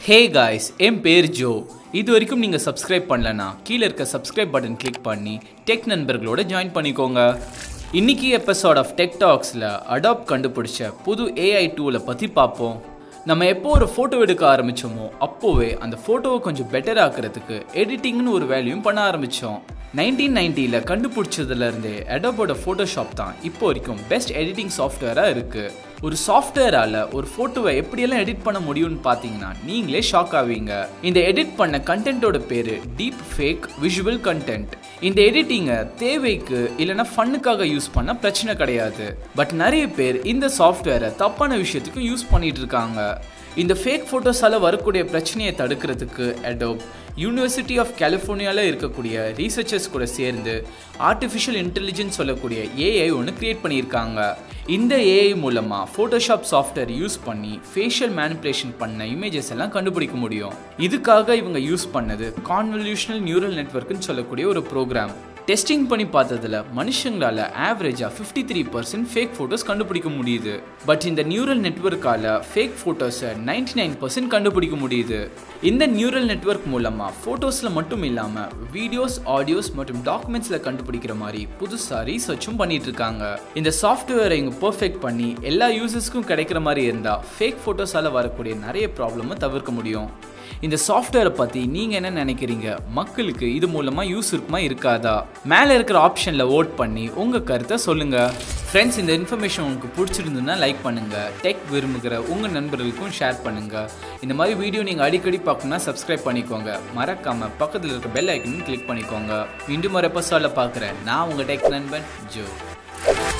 hey guys என் பேர் Joe இது வரைக்கும் நீங்கள் சப்ஸ்கிரைப் பண்ணலனா கீழே இருக்க சப்ஸ்கிரைப் பட்டன் கிளிக் பண்ணி டெக் நண்பர்களோட ஜாயின் பண்ணிக்கோங்க இன்னைக்கு எபிசோட் ஆஃப் டெக் டாக்ஸில் அடாப்ட் கண்டுபிடிச்ச புது ஏஐ டூலை பற்றி பார்ப்போம் நம்ம எப்போ ஒரு ஃபோட்டோ எடுக்க ஆரம்பித்தோமோ அப்போவே அந்த ஃபோட்டோவை கொஞ்சம் பெட்டர் ஆக்கிறதுக்கு எடிட்டிங்னு ஒரு வேலையும் பண்ண ஆரம்பித்தோம் நைன்டீன் நைன்ட்டியில் கண்டுபிடிச்சதுலேருந்தே அடோபோட ஃபோட்டோஷாப் தான் இப்போ வரைக்கும் பெஸ்ட் எடிட்டிங் சாஃப்ட்வேராக இருக்குது ஒரு சாஃப்ட்வேரால் ஒரு ஃபோட்டோவை எப்படியெல்லாம் எடிட் பண்ண முடியும்னு பார்த்தீங்கன்னா நீங்களே ஷாக் ஆவீங்க இந்த எடிட் பண்ண கண்டென்ட்டோட பேர் டீப் ஃபேக் விஷுவல் கண்டென்ட் இந்த எடிட்டிங்கை தேவைக்கு இல்லைன்னா ஃபன்னுக்காக யூஸ் பண்ண பிரச்சனை கிடையாது பட் நிறைய பேர் இந்த சாஃப்ட்வேரை தப்பான விஷயத்துக்கும் யூஸ் பண்ணிட்டு இருக்காங்க இந்த ஃபேக் ஃபோட்டோஸால் வரக்கூடிய பிரச்சனையை தடுக்கிறதுக்கு அடோப் யூனிவர்சிட்டி ஆஃப் கலிஃபோர்னியாவில் இருக்கக்கூடிய ரீசர்ச்சர்ஸ் கூட சேர்ந்து ஆர்டிஃபிஷியல் இன்டெலிஜென்ஸ் சொல்லக்கூடிய ஏஐ ஒன்று கிரியேட் பண்ணியிருக்காங்க இந்த ஏஐ மூலமாக ஃபோட்டோஷாப் சாஃப்ட்வேர் யூஸ் பண்ணி ஃபேஷியல் மேனிப்புலேஷன் பண்ண இமேஜஸ் எல்லாம் கண்டுபிடிக்க முடியும் இதுக்காக இவங்க யூஸ் பண்ணது கான்வல்யூஷனல் நியூரல் நெட்ஒர்க்னு சொல்லக்கூடிய ஒரு ப்ரோக்ராம் டெஸ்டிங் பண்ணி பார்த்ததுல மனுஷங்களால ஆவரேஜாக fifty three percent fake photos கண்டுபிடிக்க முடியுது பட் இந்த நியூரல் நெட்ஒர்க்கால ஃபேக் ஃபோட்டோஸை நைன்டி நைன் பர்சன்ட் கண்டுபிடிக்க முடியுது இந்த நியூரல் நெட்ஒர்க் மூலமாக ஃபோட்டோஸில் மட்டும் இல்லாமல் வீடியோஸ் ஆடியோஸ் மற்றும் டாக்குமெண்ட்ஸில் கண்டுபிடிக்கிற மாதிரி புதுசாக ரீசர்ச்சும் பண்ணிட்டு இருக்காங்க இந்த சாஃப்ட்வேரை இங்கே பர்ஃபெக்ட் பண்ணி எல்லா யூசர்ஸ்க்கும் கிடைக்கிற மாதிரி இருந்தால் ஃபேக் ஃபோட்டோஸால் வரக்கூடிய நிறைய ப்ராப்ளமை தவிர்க்க முடியும் இந்த சாஃப்ட்வேரை பற்றி நீங்கள் என்ன நினைக்கிறீங்க மக்களுக்கு இது மூலமாக யூஸ் இருக்குமா இருக்காதா மேலே இருக்கிற ஆப்ஷனில் ஓட் பண்ணி உங்கள் கருத்தை சொல்லுங்கள் ஃப்ரெண்ட்ஸ் இந்த இன்ஃபர்மேஷன் உங்களுக்கு பிடிச்சிருந்துன்னா லைக் பண்ணுங்கள் டெக் விரும்புகிற உங்கள் நண்பர்களுக்கும் ஷேர் பண்ணுங்கள் இந்த மாதிரி வீடியோ நீங்கள் அடிக்கடி பார்க்கணும்னா சப்ஸ்கிரைப் பண்ணிக்கோங்க மறக்காமல் பக்கத்தில் இருக்க பெல் ஐக்கனும் கிளிக் பண்ணிக்கோங்க மீண்டும் ஒரு எபிசோடில் பார்க்குறேன் நான் உங்கள் டெக் நண்பன் ஜோ